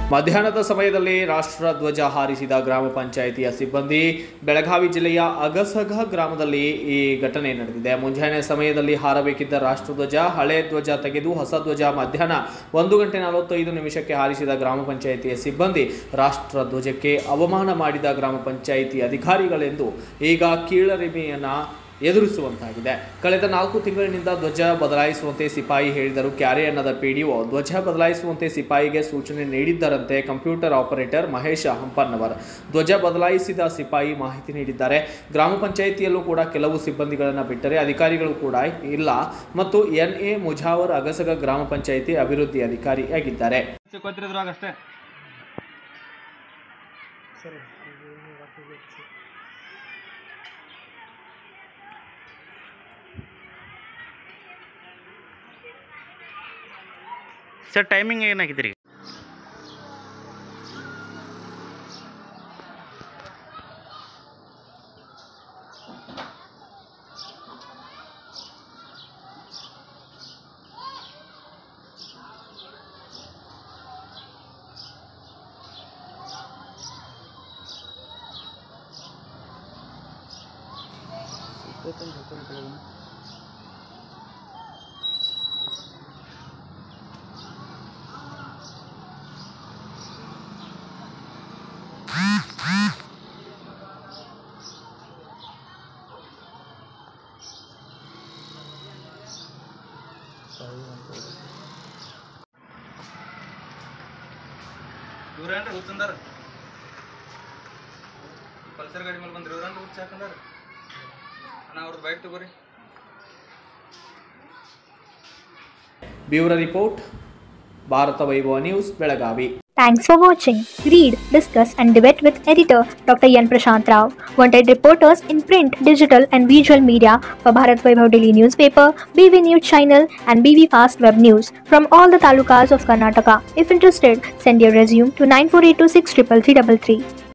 ಮಧ್ಯಾಹ್ನದ ಸಮಯದಲ್ಲಿ ರಾಷ್ಟ್ರ ಧ್ವಜ ಹಾರಿಸಿದ ಗ್ರಾಮ ಪಂಚಾಯಿತಿಯ ಸಿಬ್ಬಂದಿ ಬೆಳಗಾವಿ ಜಿಲ್ಲೆಯ ಅಗಸಗ ಗ್ರಾಮದಲ್ಲಿ ಈ ಘಟನೆ ನಡೆದಿದೆ ಮುಂಜಾನೆ ಸಮಯದಲ್ಲಿ ಹಾರಬೇಕಿದ್ದ ರಾಷ್ಟ್ರಧ್ವಜ ಹಳೆ ಧ್ವಜ ತೆಗೆದು ಹೊಸ ಧ್ವಜ ಮಧ್ಯಾಹ್ನ ಒಂದು ಗಂಟೆ ನಲವತ್ತೈದು ನಿಮಿಷಕ್ಕೆ ಹಾರಿಸಿದ ಗ್ರಾಮ ಪಂಚಾಯಿತಿಯ ಸಿಬ್ಬಂದಿ ರಾಷ್ಟ್ರ ಧ್ವಜಕ್ಕೆ ಅವಮಾನ ಮಾಡಿದ ಗ್ರಾಮ ಪಂಚಾಯಿತಿ ಅಧಿಕಾರಿಗಳೆಂದು ಈಗ ಕೀಳರಿಮೆಯನ್ನ ಎದುರಿಸುವಂತಾಗಿದೆ ಕಳೆದ ನಾಲ್ಕು ತಿಂಗಳಿನಿಂದ ಧ್ವಜ ಬದಲಾಯಿಸುವಂತೆ ಸಿಪಾಯಿ ಹೇಳಿದರು ಕ್ಯಾರೆ ಅನ್ನದ ಪಿಡಿಒ ಧ್ವಜ ಬದಲಾಯಿಸುವಂತೆ ಸಿಪಾಯಿಗೆ ಸೂಚನೆ ನೀಡಿದ್ದರಂತೆ ಕಂಪ್ಯೂಟರ್ ಆಪರೇಟರ್ ಮಹೇಶ ಹಂಪನ್ನವರ್ ಧ್ವಜ ಬದಲಾಯಿಸಿದ ಸಿಪಾಯಿ ಮಾಹಿತಿ ನೀಡಿದ್ದಾರೆ ಗ್ರಾಮ ಪಂಚಾಯಿತಿಯಲ್ಲೂ ಕೂಡ ಕೆಲವು ಸಿಬ್ಬಂದಿಗಳನ್ನು ಬಿಟ್ಟರೆ ಅಧಿಕಾರಿಗಳು ಕೂಡ ಇಲ್ಲ ಮತ್ತು ಎನ್ ಎ ಮುಜಾವರ್ ಅಗಸಗ ಗ್ರಾಮ ಪಂಚಾಯಿತಿ ಅಭಿವೃದ್ಧಿ ಅಧಿಕಾರಿಯಾಗಿದ್ದಾರೆ ಸಿಕ್ಕೋತಿರಿದ್ರಾಗ ಅಷ್ಟೇ ಸರ್ ಟೈಮಿಂಗ್ ಏನಾಗಿದೆ ರೀ ಇವ್ರೇನ್ರಿ ಹುಚ್ಚಂದಾರ ಪಲ್ಸರ್ ಗಾಡಿ ಮೇಲೆ ಬಂದ್ರಿ ಇವ್ರೇನ್ರಿ ಹುಚ್ಚ ಹಾಕಂದಾರ ಅಣ್ಣ ಅವ್ರದ್ದು ಬೈಕ್ ತಗೋರಿ bureau report Bharata Vaibhava news Belagavi Thanks for watching. Read, discuss, and debate with editor Dr. Yan Prashant Rao. Wanted reporters in print, digital, and visual media for Bharat Vaibhav Daily Newspaper, BV News Channel, and BV Fast Web News from all the talukas of Karnataka. If interested, send your resume to 9482633333.